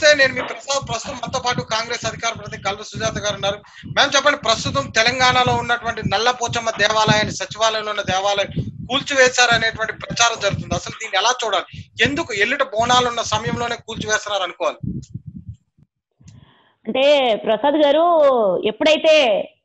నమస్తే నేను మీ ప్రసాద్ ప్రస్తుతం మనతో పాటు కాంగ్రెస్ అధికార ప్రతినిధి కల్వ సుజాత గారు ఉన్నారు మ్యామ్ చెప్పండి ప్రస్తుతం తెలంగాణలో ఉన్నటువంటి నల్లపోచమ్మ దేవాలయాన్ని సచివాలయంలో ఉన్న దేవాలయం కూల్చివేశారనేటువంటి ప్రచారం జరుగుతుంది అసలు దీన్ని ఎలా చూడాలి ఎందుకు ఎల్లుట బోనాలు ఉన్న సమయంలోనే కూల్చివేస్తున్నారు అనుకోవాలి అంటే ప్రసాద్ గారు ఎప్పుడైతే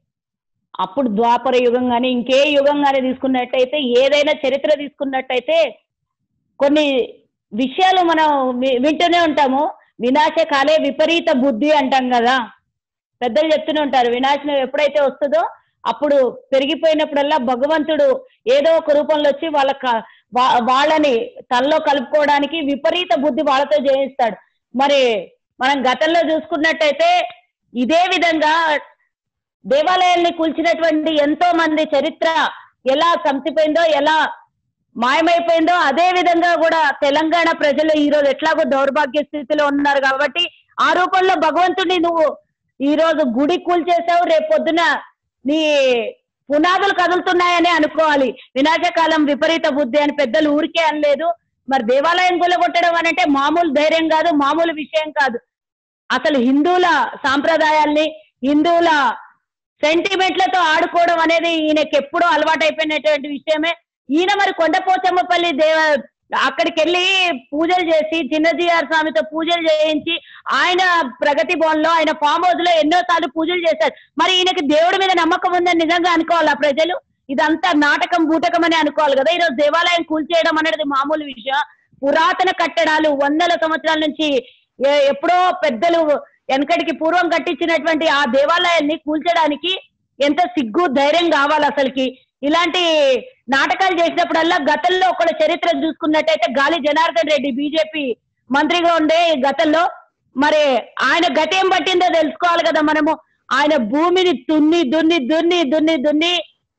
అప్పుడు ద్వాపర యుగం కానీ ఇంకే యుగం కానీ తీసుకున్నట్టయితే ఏదైనా చరిత్ర తీసుకున్నట్టయితే కొన్ని విషయాలు మనం వి- వింటూనే ఉంటాము వినాశకాలే విపరీత బుద్ధి అంటాం కదా పెద్దలు చెప్తూనే ఉంటారు వినాశనం ఎప్పుడైతే వస్తుందో అప్పుడు పెరిగిపోయినప్పుడల్లా భగవంతుడు ఏదో ఒక రూపంలో వచ్చి వాళ్ళ క- వా- వాళ్ళని తనలో కలుపుకోవడానికి విపరీత బుద్ధి వాళ్ళతో చేయిస్తాడు మరి మనం గతంలో చూసుకున్నట్టయితే ఇదే విధంగా దేవాలయాల్ని కూల్చినటువంటి ఎంతో మంది చరిత్ర ఎలా కంపిపోయిందో ఎలా మాయమైపోయిందో అదే విధంగా కూడా తెలంగాణ ప్రజలు ఈ రోజు ఎట్లాగో దౌర్భాగ్య స్థితిలో ఉన్నారు కాబట్టి ఆ రూపంలో భగవంతుడిని నువ్వు ఈ రోజు గుడి కూల్చేసావు రేపు పొద్దున నీ పునాదులు కదులుతున్నాయని అనుకోవాలి వినాశకాలం విపరీత బుద్ధి అని పెద్దలు ఊరికే అనలేదు మరి దేవాలయం కూలగొట్టడం అని అంటే మామూలు ధైర్యం కాదు మామూలు విషయం కాదు అసలు హిందువుల సాంప్రదాయాల్ని హిందువుల సెంటిమెంట్లతో ఆడుకోవడం అనేది ఈయనకి ఎప్పుడూ అలవాటైపోయినటువంటి విషయమే ఈయన మరి కొండపోచమ్మపల్లి దేవ అక్కడికి వెళ్ళి పూజలు చేసి చిన్నజీఆర్ స్వామితో పూజలు చేయించి ఆయన ప్రగతి భవన్ లో ఆయన ఫామ్ హౌస్ లో ఎన్నో సార్లు పూజలు చేశారు మరి ఈయనకి దేవుడి మీద నమ్మకం ఉందని నిజంగా అనుకోవాలా ప్రజలు ఇదంతా నాటకం బూటకం అని అనుకోవాలి కదా ఈరోజు దేవాలయం కూల్చేయడం అనేది మామూలు విషయం పురాతన కట్టడాలు వందల సంవత్సరాల నుంచి ఏ- ఎప్పుడో పెద్దలు వెనకటికి పూర్వం కట్టించినటువంటి ఆ దేవాలయాల్ని కూల్చడానికి ఎంత సిగ్గు ధైర్యం కావాలి అసలుకి ఇలాంటి నాటకాలు చేసినప్పుడల్లా గతంలో ఒకళ్ళ చరిత్ర చూసుకున్నట్టయితే గాలి జనార్దన్ రెడ్డి బీజేపీ మంత్రిగా ఉండే ఈ గతంలో మరి ఆయన గతేం పట్టిందో తెలుసుకోవాలి కదా మనము ఆయన భూమిని దున్ని దున్ని దున్ని దున్ని దున్ని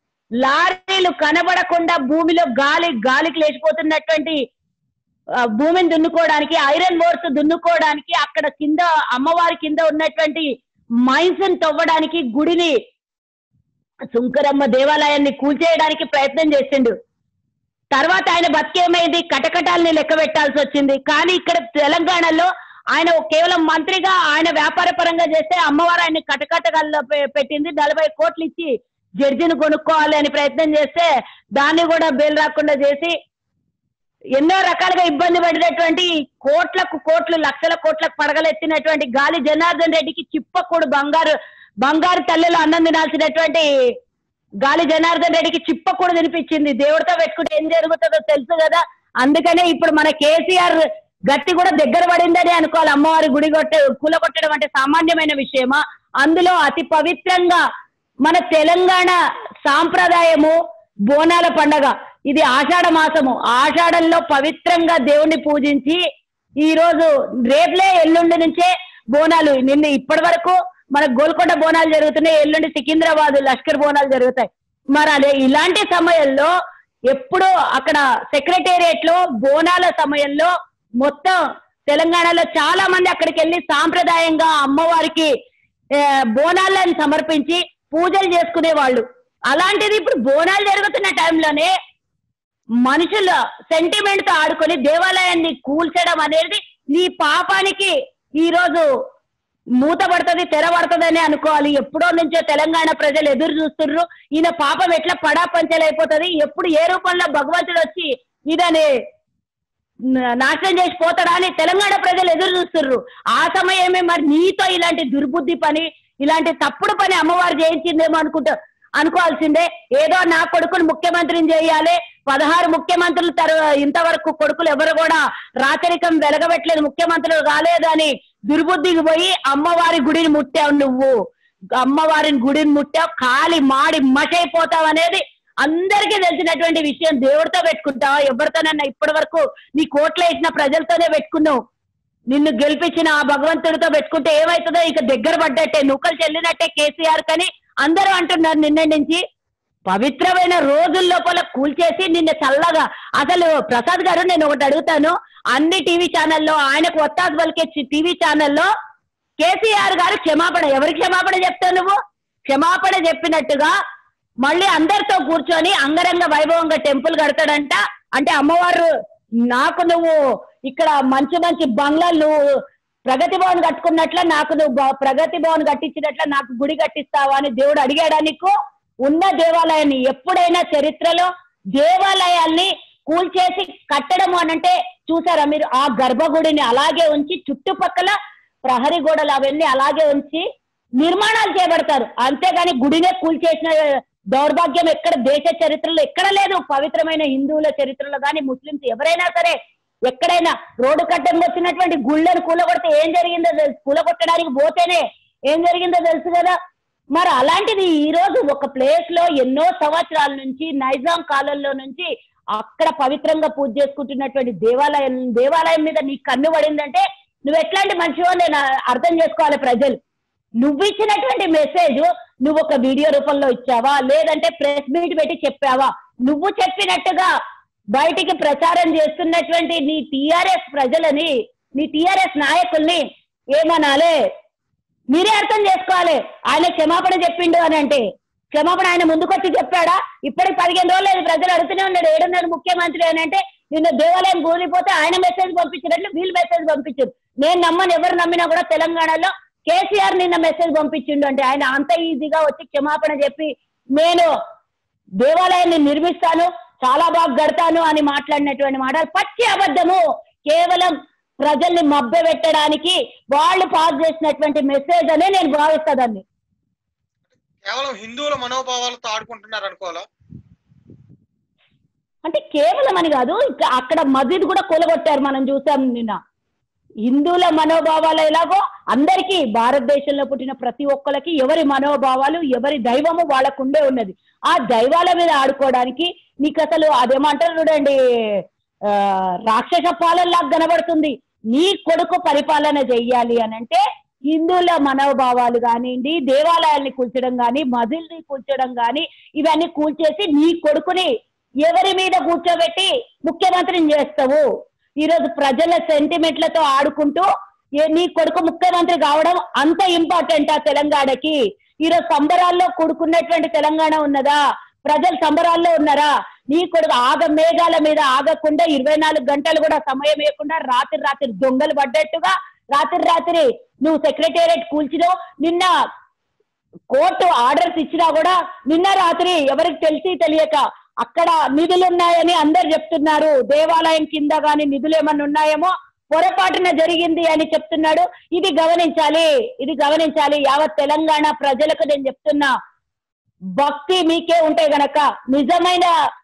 లారీలు కనబడకుండా భూమిలో గాలి గాలికి లేచిపోతున్నటువంటి ఆ, భూమిని దున్నుకోవడానికి ఐరన్ బోర్స్ దున్నుకోవడానికి అక్కడ కింద అమ్మవారి కింద ఉన్నటువంటి మైన్స్ తవ్వడానికి గుడిని సుంకరమ్మ దేవాలయాన్ని కూల్చేయడానికి ప్రయత్నం చేసిండు తర్వాత ఆయన బతికేమైంది కటకటాలని లెక్క పెట్టాల్సి వచ్చింది కానీ ఇక్కడ తెలంగాణలో ఆయన కేవలం మంత్రిగా ఆయన వ్యాపార పరంగా చేస్తే అమ్మవారు ఆయన కటకటగాల్లో పె- పెట్టింది నలభై కోట్లు ఇచ్చి జడ్జిని కొనుక్కోవాలి అని ప్రయత్నం చేస్తే దాన్ని కూడా బెయిల్ రాకుండా చేసి ఎన్నో రకాలుగా ఇబ్బంది పడినటువంటి కోట్లకు కోట్లు లక్షల కోట్లకు పడగలెత్తినటువంటి గాలి జనార్దన్ రెడ్డికి చిప్పకూడు బంగారు బంగారు తల్లిలో అన్నం తినాల్సినటువంటి గాలి జనార్దన్ రెడ్డికి చిప్పకూడు తినిపించింది దేవుడితో పెట్టుకుంటే ఏం జరుగుతుందో తెలుసు కదా అందుకనే ఇప్పుడు మన కేసీఆర్ గట్టి కూడా దగ్గర పడిందని అనుకోవాలి అమ్మవారి గుడి కొట్టే కూలగొట్టడం అంటే సామాన్యమైన విషయమా అందులో అతి పవిత్రంగా మన తెలంగాణ సాంప్రదాయము బోనాల పండగ ఇది ఆషాఢ మాసము ఆషాఢంలో పవిత్రంగా దేవుణ్ణి పూజించి ఈ రోజు రేపులే ఎల్లుండి నుంచే బోనాలు నిన్న ఇప్పటి వరకు మన గోల్కొండ బోనాలు జరుగుతున్నాయి ఎల్లుండి సికింద్రాబాద్ లష్కర్ బోనాలు జరుగుతాయి మరి అదే ఇలాంటి సమయంలో ఎప్పుడో అక్కడ సెక్రటేరియట్ లో బోనాల సమయంలో మొత్తం తెలంగాణలో చాలా మంది అక్కడికి వెళ్ళి సాంప్రదాయంగా అమ్మవారికి ఆ, బోనాలను సమర్పించి పూజలు చేసుకునే వాళ్ళు అలాంటిది ఇప్పుడు బోనాలు జరుగుతున్న టైంలోనే మనుషుల సెంటిమెంట్ తో ఆడుకొని దేవాలయాన్ని కూల్చడం అనేది నీ పాపానికి ఈ రోజు మూతపడుతుంది తెరబడుతుందని అనుకోవాలి ఎప్పుడో నుంచో తెలంగాణ ప్రజలు ఎదురు చూస్తుర్రు ఈయన పాపం ఎట్లా పడాపంచలైపోతుంది ఎప్పుడు ఏ రూపంలో భగవంతుడు వచ్చి ఇదని న- నాశనం చేసి పోతాడా అని తెలంగాణ ప్రజలు ఎదురు చూస్తుర్రు ఆ సమయమే మరి నీతో ఇలాంటి దుర్బుద్ధి పని ఇలాంటి తప్పుడు పని అమ్మవారు చేయించిందేమో అనుకుంటా అనుకోవాల్సిందే ఏదో నా కొడుకుని ముఖ్యమంత్రిని చేయాలి పదహారు ముఖ్యమంత్రులు తరు ఇంతవరకు కొడుకులు ఎవరు కూడా రాచరికం వెలగబెట్టలేదు ముఖ్యమంత్రులు కాలేదని దుర్బుద్ధికి పోయి అమ్మవారి గుడిని ముట్టావు నువ్వు అమ్మవారిని గుడిని ముట్టావు కాలి మాడి మషైపోతావు అనేది అందరికీ తెలిసినటువంటి విషయం దేవుడితో పెట్టుకుంటావా ఎవరితోనన్నా ఇప్పటి వరకు నీ కోట్లు వేసిన ప్రజలతోనే పెట్టుకున్నావు నిన్ను గెలిపించిన ఆ భగవంతుడితో పెట్టుకుంటే ఏమవుతుందో ఇక దగ్గర పడ్డట్టే నూకలు చెల్లినట్టే కేసీఆర్ కని అందరూ అంటున్నారు నిన్న నుంచి పవిత్రమైన రోజుల లోపల కూల్చేసి నిన్న చల్లగా అసలు ప్రసాద్ గారు నేను ఒకటి అడుగుతాను అన్ని టీవీ ఛానల్లో ఆయనకు ఒత్తాసు పలికే టీవీ ఛానల్లో కేసీఆర్ గారు క్షమాపణ ఎవరికి క్షమాపణ చెప్తావు నువ్వు క్షమాపణ చెప్పినట్టుగా మళ్ళీ అందరితో కూర్చొని అంగరంగ వైభవంగా టెంపుల్ కడతాడంట అంటే అమ్మవారు నాకు నువ్వు ఇక్కడ మంచి మంచి బంగ్లాలు నువ్వు ప్రగతి భవన్ కట్టుకున్నట్ల నాకు నువ్వు బ- ప్రగతి భవన్ కట్టించినట్ల నాకు గుడి కట్టిస్తావా అని దేవుడు అడిగాడా నీకు ఉన్న దేవాలయాన్ని ఎప్పుడైనా చరిత్రలో దేవాలయాల్ని కూల్చేసి కట్టడం అనంటే చూసారా మీరు ఆ గర్భగుడిని అలాగే ఉంచి చుట్టుపక్కల ప్రహరీ గోడలు అవన్నీ అలాగే ఉంచి నిర్మాణాలు చేపడతారు అంతేగాని గుడినే కూల్చేసిన దౌర్భాగ్యం ఎక్కడ దేశ చరిత్రలో ఎక్కడ లేదు పవిత్రమైన హిందువుల చరిత్రలో కానీ ముస్లింస్ ఎవరైనా సరే ఎక్కడైనా రోడ్డు కట్టంగా వచ్చినటువంటి గుళ్ళను కూలగొడితే ఏం జరిగిందో తెలుసు కూలగొట్టడానికి పోతేనే ఏం జరిగిందో తెలుసు కదా మరి అలాంటిది ఈ రోజు ఒక ప్లేస్ లో ఎన్నో సంవత్సరాల నుంచి నైజాం కాలంలో నుంచి అక్కడ పవిత్రంగా పూజ చేసుకుంటున్నటువంటి దేవాలయం దేవాలయం మీద నీ కన్ను పడిందంటే నువ్వు ఎట్లాంటి మనిషివో నేను అర్థం చేసుకోవాలి ప్రజలు నువ్వు ఇచ్చినటువంటి మెసేజ్ నువ్వు ఒక వీడియో రూపంలో ఇచ్చావా లేదంటే ప్రెస్ మీట్ పెట్టి చెప్పావా నువ్వు చెప్పినట్టుగా బయటికి ప్రచారం చేస్తున్నటువంటి నీ టిఆర్ఎస్ ప్రజలని నీ టిఆర్ఎస్ నాయకుల్ని ఏమనాలే మీరే అర్థం చేసుకోవాలి ఆయన క్షమాపణ చెప్పిండు అని అంటే క్షమాపణ ఆయన ముందుకొచ్చి చెప్పాడా ఇప్పటికి పదిహేను రోజులు లేదు ప్రజలు అడుగుతూనే ఉన్నాడు ఏడున్నాడు ముఖ్యమంత్రి అని అంటే నిన్న దేవాలయం కూలిపోతే ఆయన మెసేజ్ పంపించినట్లు వీళ్ళు మెసేజ్ పంపించారు నేను నమ్మను ఎవరు నమ్మినా కూడా తెలంగాణలో కేసీఆర్ నిన్న మెసేజ్ పంపించిండు అంటే ఆయన అంత ఈజీగా వచ్చి క్షమాపణ చెప్పి నేను దేవాలయాన్ని నిర్మిస్తాను చాలా బాగా గడతాను అని మాట్లాడినటువంటి మాటలు పచ్చి అబద్ధము కేవలం ప్రజల్ని మభ్య పెట్టడానికి వాళ్ళు పాస్ చేసినటువంటి మెసేజ్ అనే నేను భావిస్తా దాన్ని కేవలం హిందువుల మనోభావాలతో ఆడుకుంటున్నారు అనుకోవాలా అంటే కేవలం అని కాదు ఇక అక్కడ మసీద్ కూడా కూలగొట్టారు మనం చూసాం నిన్న హిందువుల మనోభావాలు ఎలాగో అందరికీ భారతదేశంలో పుట్టిన ప్రతి ఒక్కరికి ఎవరి మనోభావాలు ఎవరి దైవము వాళ్ళకు ఉండే ఉన్నది ఆ దైవాల మీద ఆడుకోవడానికి నీకు అసలు అదేమంటారు చూడండి ఆ, రాక్షస పాలనలాగా కనబడుతుంది నీ కొడుకు పరిపాలన చెయ్యాలి అని అంటే హిందువుల మనోభావాలు కానివ్వండి దేవాలయాల్ని కూల్చడం కానీ మజిల్ని కూల్చడం కానీ ఇవన్నీ కూల్చేసి నీ కొడుకుని ఎవరి మీద కూర్చోబెట్టి ముఖ్యమంత్రిని చేస్తావు ఈరోజు ప్రజల సెంటిమెంట్లతో ఆడుకుంటూ ఏ- నీ కొడుకు ముఖ్యమంత్రి కావడం అంత ఇంపార్టెంట్ ఆ తెలంగాణకి ఈరోజు సంబరాల్లో కూడుకున్నటువంటి తెలంగాణ ఉన్నదా ప్రజలు సంబరాల్లో ఉన్నారా నీ కొడుకు ఆగ మేఘాల మీద ఆగకుండా ఇరవై నాలుగు గంటలు కూడా సమయం ఇవ్వకుండా రాత్రి రాత్రి దొంగలు పడ్డట్టుగా రాత్రి రాత్రి నువ్వు సెక్రటేరియట్ కూల్చినావు నిన్న కోర్టు ఆర్డర్స్ ఇచ్చినా కూడా నిన్న రాత్రి ఎవరికి తెలిసి తెలియక అక్కడ నిధులు ఉన్నాయని అందరు చెప్తున్నారు దేవాలయం కింద గాని నిధులు ఏమన్నా ఉన్నాయేమో పొరపాటున జరిగింది అని చెప్తున్నాడు ఇది గమనించాలి ఇది గమనించాలి యావత్ తెలంగాణ ప్రజలకు నేను చెప్తున్నా భక్తి మీకే ఉంటే గనక నిజమైన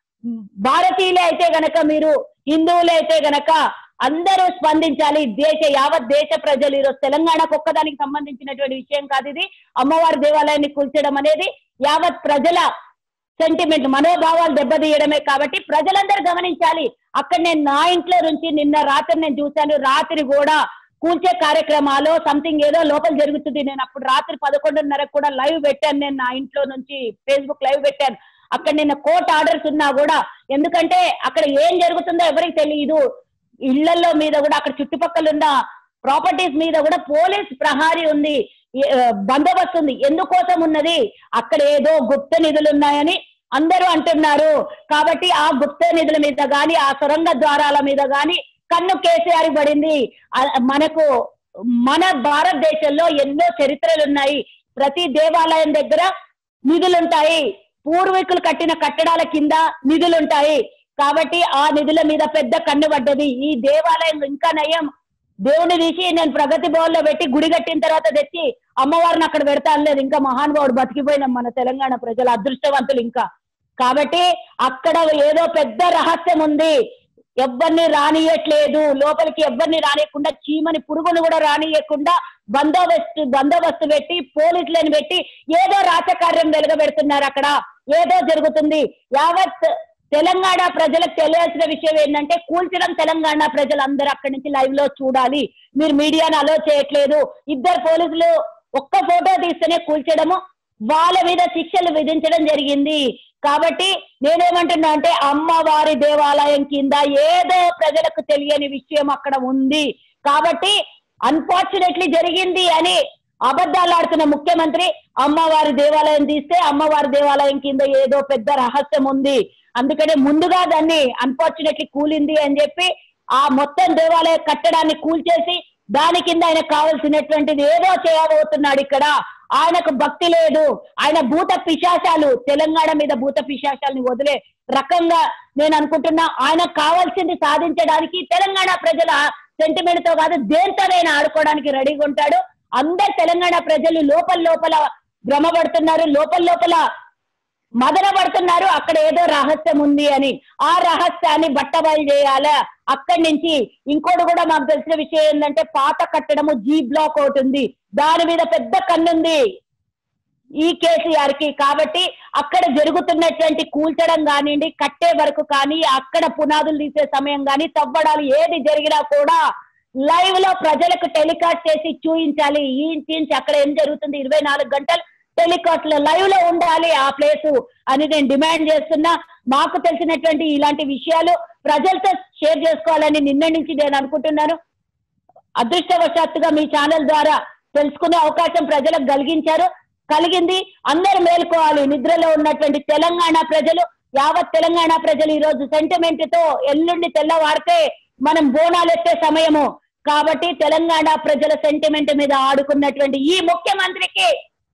భారతీయులే అయితే గనక మీరు హిందువులే అయితే గనక అందరూ స్పందించాలి దేశ యావత్ దేశ ప్రజలు ఈరోజు తెలంగాణకు ఒక్కదానికి సంబంధించినటువంటి విషయం కాదు ఇది అమ్మవారి దేవాలయాన్ని కూల్చడం అనేది యావత్ ప్రజల సెంటిమెంట్ మనోభావాలు దెబ్బతీయడమే కాబట్టి ప్రజలందరూ గమనించాలి అక్కడ నేను నా ఇంట్లో నుంచి నిన్న రాత్రి నేను చూశాను రాత్రి కూడా కూల్చే కార్యక్రమాలు సంథింగ్ ఏదో లోపల జరుగుతుంది నేను అప్పుడు రాత్రి పదకొండున్నరకు కూడా లైవ్ పెట్టాను నేను నా ఇంట్లో నుంచి ఫేస్బుక్ లైవ్ పెట్టాను అక్కడ నిన్న కోర్ట్ ఆర్డర్స్ ఉన్నా కూడా ఎందుకంటే అక్కడ ఏం జరుగుతుందో ఎవరికి తెలియదు ఇళ్లలో మీద కూడా అక్కడ చుట్టుపక్కల ఉన్న ప్రాపర్టీస్ మీద కూడా పోలీస్ ప్రహారీ ఉంది ఏ- ఆ, బందోబస్తు ఉంది ఎందుకోసం ఉన్నది అక్కడ ఏదో గుప్త నిధులు ఉన్నాయని అందరూ అంటున్నారు కాబట్టి ఆ గుప్త నిధుల మీద గాని ఆ సొరంగ ద్వారాల మీద గాని కన్ను కేసీఆర్ పడింది ఆ- మనకు మన భారతదేశంలో ఎన్నో చరిత్రలు ఉన్నాయి ప్రతి దేవాలయం దగ్గర నిధులుంటాయి పూర్వీకులు కట్టిన కట్టడాల కింద నిధులుంటాయి కాబట్టి ఆ నిధుల మీద పెద్ద కన్ను పడ్డది ఈ దేవాలయం ఇంకా నయం దేవుని తీసి నేను ప్రగతి భవన్లో పెట్టి గుడి కట్టిన తర్వాత తెచ్చి అమ్మవారిని అక్కడ పెడతాను లేదు ఇంకా మహానుభావుడు బతికిపోయినాం మన తెలంగాణ ప్రజలు అదృష్టవంతులు ఇంకా కాబట్టి అక్కడ ఏదో పెద్ద రహస్యం ఉంది ఎవ్వరిని రానియట్లేదు లోపలికి ఎవ్వరిని రానియకుండా చీమని పురుగును కూడా రానియకుండా బందోబస్తు బందోబస్తు పెట్టి పోలీసులను పెట్టి ఏదో రాచకార్యం వెలుగబెడుతున్నారు అక్కడ ఏదో జరుగుతుంది యావత్ తెలంగాణ ప్రజలకు తెలియాల్సిన విషయం ఏంటంటే కూల్చడం తెలంగాణ ప్రజలందరూ అక్కడి నుంచి లైవ్ లో చూడాలి మీరు మీడియాను అలో చేయట్లేదు ఇద్దరు పోలీసులు ఒక్క ఫోటో తీస్తేనే కూల్చడము వాళ్ళ మీద శిక్షలు విధించడం జరిగింది కాబట్టి నేనేమంటున్నా అంటే అమ్మవారి దేవాలయం కింద ఏదో ప్రజలకు తెలియని విషయం అక్కడ ఉంది కాబట్టి అన్ఫార్చునేట్లీ జరిగింది అని అబద్ధాలు ఆడుతున్న ముఖ్యమంత్రి అమ్మవారి దేవాలయం తీస్తే అమ్మవారి దేవాలయం కింద ఏదో పెద్ద రహస్యం ఉంది అందుకనే ముందుగా దాన్ని అన్ఫార్చునేట్లీ కూలింది అని చెప్పి ఆ మొత్తం దేవాలయ కట్టడాన్ని కూల్చేసి దాని కింద ఆయనకు కావాల్సినటువంటిది ఏదో చేయబోతున్నాడు ఇక్కడ ఆయనకు భక్తి లేదు ఆయన భూత పిశాచాలు తెలంగాణ మీద భూత పిశాచాలని వదిలే రకంగా నేను అనుకుంటున్నా ఆయనకు కావాల్సింది సాధించడానికి తెలంగాణ ప్రజల సెంటిమెంట్ తో కాదు దేంతోనైనా ఆడుకోవడానికి రెడీగా ఉంటాడు అందరు తెలంగాణ ప్రజలు లోపల లోపల భ్రమపడుతున్నారు లోపల లోపల మదన పడుతున్నారు అక్కడ ఏదో రహస్యం ఉంది అని ఆ రహస్యాన్ని బట్టబయలు చేయాలా అక్కడి నుంచి ఇంకోటి కూడా మాకు తెలిసిన విషయం ఏంటంటే పాత కట్టడము జీ బ్లాక్ ఒకటి ఉంది దాని మీద పెద్ద కన్నుంది ఈ కేసీఆర్ కి కాబట్టి అక్కడ జరుగుతున్నటువంటి కూల్చడం కానివ్వండి కట్టే వరకు కానీ అక్కడ పునాదులు తీసే సమయం కానీ తవ్వడాలు ఏది జరిగినా కూడా లైవ్ లో ప్రజలకు టెలికాస్ట్ చేసి చూయించాలి ఈ ఇంచి అక్కడ ఏం జరుగుతుంది ఇరవై నాలుగు గంటలు టెలికాస్ట్ లో లైవ్ లో ఉండాలి ఆ ప్లేస్ అని నేను డిమాండ్ చేస్తున్నా మాకు తెలిసినటువంటి ఇలాంటి విషయాలు ప్రజలతో షేర్ చేసుకోవాలని నిన్న నుంచి నేను అనుకుంటున్నాను అదృష్టవశాత్తుగా మీ ఛానల్ ద్వారా తెలుసుకునే అవకాశం ప్రజలకు కలిగించారు కలిగింది అందరూ మేల్కోవాలి నిద్రలో ఉన్నటువంటి తెలంగాణ ప్రజలు యావత్ తెలంగాణ ప్రజలు ఈ రోజు సెంటిమెంట్ తో ఎల్లుండి తెల్లవారితే మనం బోనాలు ఎత్తే సమయము కాబట్టి తెలంగాణ ప్రజల సెంటిమెంట్ మీద ఆడుకున్నటువంటి ఈ ముఖ్యమంత్రికి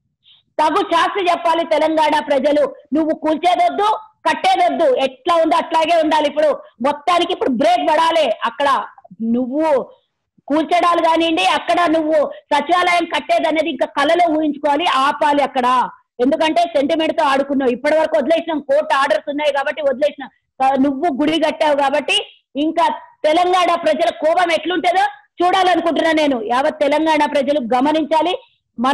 తగు శాస్త్రి చెప్పాలి తెలంగాణ ప్రజలు నువ్వు కూల్చేదొద్దు కట్టేదొద్దు ఎట్లా ఉందో అట్లాగే ఉండాలి ఇప్పుడు మొత్తానికి ఇప్పుడు బ్రేక్ పడాలి అక్కడ నువ్వు కూల్చడాలు కానివ్వండి అక్కడ నువ్వు సచివాలయం కట్టేది అనేది ఇంకా కళలో ఊహించుకోవాలి ఆపాలి అక్కడ ఎందుకంటే సెంటిమెంట్ తో ఆడుకున్నావు ఇప్పటి వరకు వదిలేసినాం కోర్టు ఆర్డర్స్ ఉన్నాయి కాబట్టి వదిలేసిన నువ్వు గుడి కట్టావు కాబట్టి ఇంకా తెలంగాణ ప్రజల కోపం ఎట్లుంటుందో చూడాలనుకుంటున్నా నేను యావత్ తెలంగాణ ప్రజలు గమనించాలి మన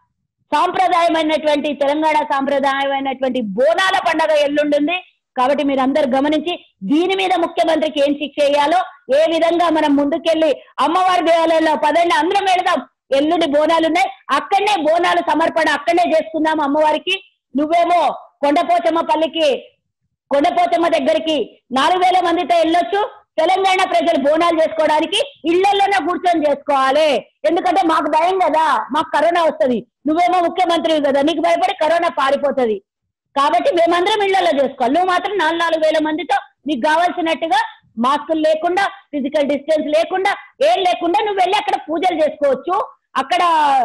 సాంప్రదాయమైనటువంటి తెలంగాణ సాంప్రదాయమైనటువంటి బోనాల పండగ ఎల్లుంటుంది కాబట్టి మీరు అందరు గమనించి దీని మీద ముఖ్యమంత్రికి ఏం శిక్ష వేయాలో ఏ విధంగా మనం ముందుకెళ్ళి అమ్మవారి దేవాలయంలో పదండి అందరం వెళదాం ఎల్లుండి బోనాలు ఉన్నాయి అక్కడనే బోనాలు సమర్పణ అక్కడనే చేసుకుందాం అమ్మవారికి నువ్వేమో కొండపోచమ్మ పల్లికి కొండపోచమ్మ దగ్గరికి నాలుగు వేల మందితో వెళ్ళొచ్చు తెలంగాణ ప్రజలు బోనాలు చేసుకోవడానికి ఇళ్లలోనే కూర్చొని చేసుకోవాలి ఎందుకంటే మాకు భయం కదా మాకు కరోనా వస్తుంది నువ్వేమో ముఖ్యమంత్రివి కదా నీకు భయపడి కరోనా పారిపోతుంది కాబట్టి మేమందరం ఇళ్లలో చేసుకోవాలి నువ్వు మాత్రం నాలుగు నాలుగు వేల మందితో నీకు కావాల్సినట్టుగా మాస్కులు లేకుండా ఫిజికల్ డిస్టెన్స్ లేకుండా ఏం లేకుండా నువ్వు వెళ్ళి అక్కడ పూజలు చేసుకోవచ్చు అక్కడ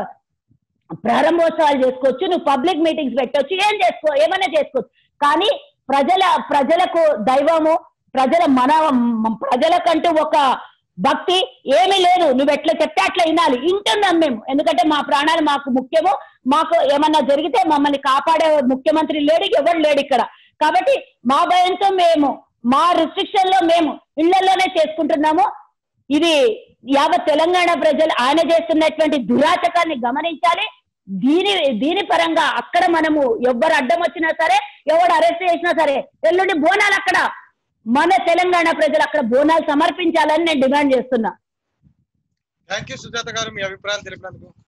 ప్రారంభోత్సవాలు చేసుకోవచ్చు నువ్వు పబ్లిక్ మీటింగ్స్ పెట్టవచ్చు ఏం చేసుకో ఏమైనా చేసుకోవచ్చు కానీ ప్రజల ప్రజలకు దైవము ప్రజల మన ప్రజలకంటూ ఒక భక్తి ఏమీ లేదు నువ్వు ఎట్లా చెప్తే అట్లా వినాలి వింటున్నాం మేము ఎందుకంటే మా ప్రాణాలు మాకు ముఖ్యము మాకు ఏమన్నా జరిగితే మమ్మల్ని కాపాడే ముఖ్యమంత్రి లేడు ఎవరు లేడు ఇక్కడ కాబట్టి మా భయంతో మేము మా రిస్ట్రిక్షన్ లో మేము ఇళ్లలోనే చేసుకుంటున్నాము ఇది యావత్ తెలంగాణ ప్రజలు ఆయన చేస్తున్నటువంటి దురాచకాన్ని గమనించాలి దీని దీని పరంగా అక్కడ మనము ఎవరు అడ్డం వచ్చినా సరే ఎవరు అరెస్ట్ చేసినా సరే ఎల్లుండి బోనాలు అక్కడ మన తెలంగాణ ప్రజలు అక్కడ బోనాలు సమర్పించాలని నేను డిమాండ్ చేస్తున్నా థ్యాంక్ యూ సుజాత గారు మీ అభిప్రాయాలు తెలిపినందుకు